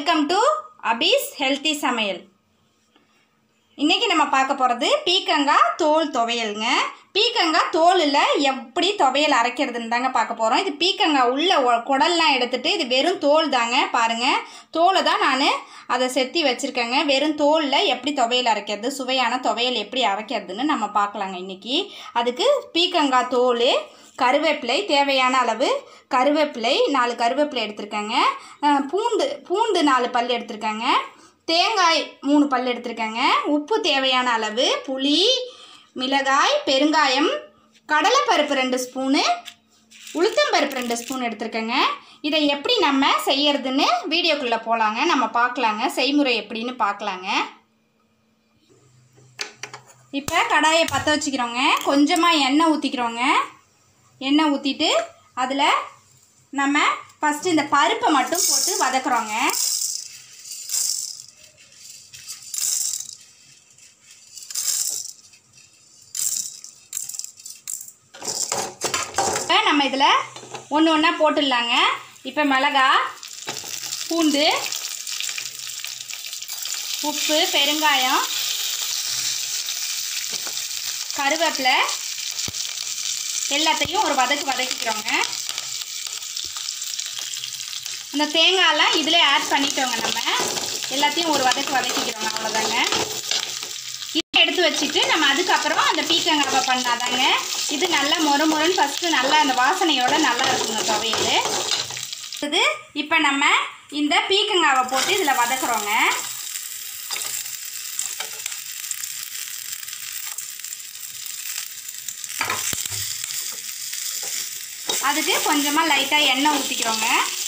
welcome to அபீஸ் healthy சமையல் இன்றைக்கி நம்ம பார்க்க போகிறது பீக்கங்காய் தோல் துவையலுங்க பீக்கங்காய் தோலில் எப்படி துவையல் அரைக்கிறதுன்னு தாங்க பார்க்க போகிறோம் இது பீக்கங்காய் உள்ள ஒ- குடல்லாம் எடுத்துட்டு இது வெறும் தோல் தாங்க பாருங்கள் தோலை தான் நான் அதை செத்தி வச்சுருக்கேங்க வெறும் தோலில் எப்படி துவையல் அரைக்கிறது சுவையான துவையல் எப்படி அரைக்கிறதுன்னு நம்ம பார்க்கலாங்க இன்றைக்கி அதுக்கு பீக்கங்காய் தோல் கருவேப்பிலை தேவையான அளவு கருவேப்பிலை நாலு கருவேப்பிலை எடுத்திருக்கேங்க அஹ் பூண்டு பூண்டு நாலு பல் எடுத்திருக்கேங்க தேங்காய் மூணு பல் எடுத்திருக்கேங்க உப்பு தேவையான அளவு புளி மிளகாய் பெருங்காயம் கடலைப்பருப்பு ரெண்டு ஸ்பூனு உளுத்தம்பருப்பு ரெண்டு ஸ்பூன் எடுத்திருக்கேங்க இதை எப்படி நம்ம செய்யறதுன்னு வீடியோக்குள்ளே போகலாங்க நம்ம பார்க்கலாங்க செய்முறை எப்படின்னு பார்க்கலாங்க இப்போ கடாயை பற்ற வச்சுக்கிறோங்க கொஞ்சமாக எண்ணெய் ஊற்றிக்கிறோங்க எண்ணெய் ஊற்றிட்டு அதில் நம்ம ஃபஸ்ட்டு இந்த பருப்பை மட்டும் போட்டு வதக்குறோங்க இப்போ நம்ம இதில் ஒன்று ஒன்றா போட்டுடலாங்க இப்போ மிளகா பூண்டு உப்பு பெருங்காயம் கருவேப்பிலை எல்லாத்தையும் ஒரு வதக்கு வதக்கிக்கிறோங்க அந்த தேங்காயெல்லாம் இதில் ஆட் பண்ணிட்டோங்க நம்ம எல்லாத்தையும் ஒரு வதக்கு வதக்கிக்கிறோங்க அவ்வளோதாங்க இதை எடுத்து வச்சுட்டு நம்ம அதுக்கப்புறம் அந்த பீக்கங்காவை பண்ணாதாங்க இது நல்லா மொறு மொறுன்னு ஃபஸ்ட்டு நல்லா அந்த வாசனையோட நல்லா இருக்குங்க துவையல் இது இப்போ நம்ம இந்த பீக்கங்காவை போட்டு இதில் வதக்குறோங்க அதுக்கு கொஞ்சமாக லைட்டாக எண்ணெய் ஊற்றிக்கிறோங்க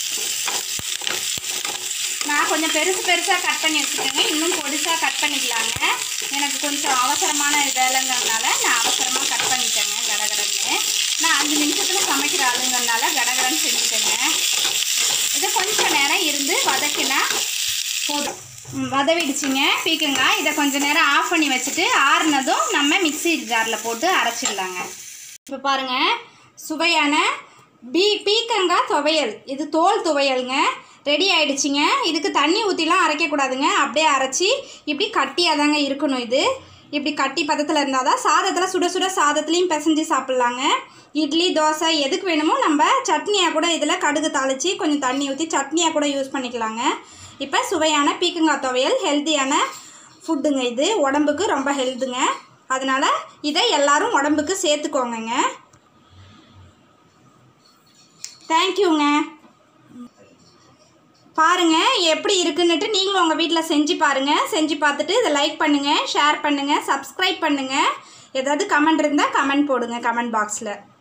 நான் கொஞ்சம் பெருசு பெருசாக கட் பண்ணி வச்சுருக்கேங்க இன்னும் பொடிசாக கட் பண்ணிக்கலாங்க எனக்கு கொஞ்சம் அவசரமான வேலைங்கிறதுனால நான் அவசரமாக கட் பண்ணிட்டேங்க கடகடன்னு நான் அஞ்சு நிமிஷத்தில் சமைக்கிற ஆளுங்கிறதுனால கடகடன்னு செஞ்சுட்டேங்க இதை கொஞ்சம் நேரம் இருந்து வதக்கினா போதும் ம், வதவிடுச்சிங்க பீக்கங்காய் இதை கொஞ்சம் நேரம் ஆஃப் பண்ணி வச்சுட்டு ஆறுனதும் நம்ம மிக்ஸி ஜாரில் போட்டு அரைச்சிடலாங்க இப்போ பாருங்க சுவையான பீ பீக்கங்காய் துவையல் இது தோல் துவையலுங்க ரெடி ஆயிடுச்சுங்க இதுக்கு தண்ணி ஊற்றிலாம் அரைக்கக்கூடாதுங்க அப்படியே அரைச்சி இப்படி கட்டியாக தாங்க இருக்கணும் இது இப்படி கட்டி பதத்தில் இருந்தால் தான் சாதத்தில் சுட சுட சாதத்துலேயும் பிசைஞ்சு சாப்பிட்லாங்க இட்லி தோசை எதுக்கு வேணுமோ நம்ம சட்னியாக கூட இதில் கடுகு தாளித்து கொஞ்சம் தண்ணி ஊற்றி சட்னியாக கூட யூஸ் பண்ணிக்கலாங்க இப்போ சுவையான பீக்கங்காய் துவையல் ஹெல்த்தியான ஃபுட்டுங்க இது உடம்புக்கு ரொம்ப ஹெல்த்துங்க அதனால் இதை எல்லாரும் உடம்புக்கு சேர்த்துக்கோங்கங்க தேங்க்யூங்க பாருங்க எப்படி இருக்குன்னுட்டு நீங்களும் உங்கள் வீட்டில் செஞ்சு பாருங்க செஞ்சு பார்த்துட்டு இதை லைக் பண்ணுங்கள் ஷேர் பண்ணுங்கள் சப்ஸ்கிரைப் பண்ணுங்கள் ஏதாவது கமெண்ட் இருந்தால் கமெண்ட் போடுங்க கமெண்ட் பாக்ஸில்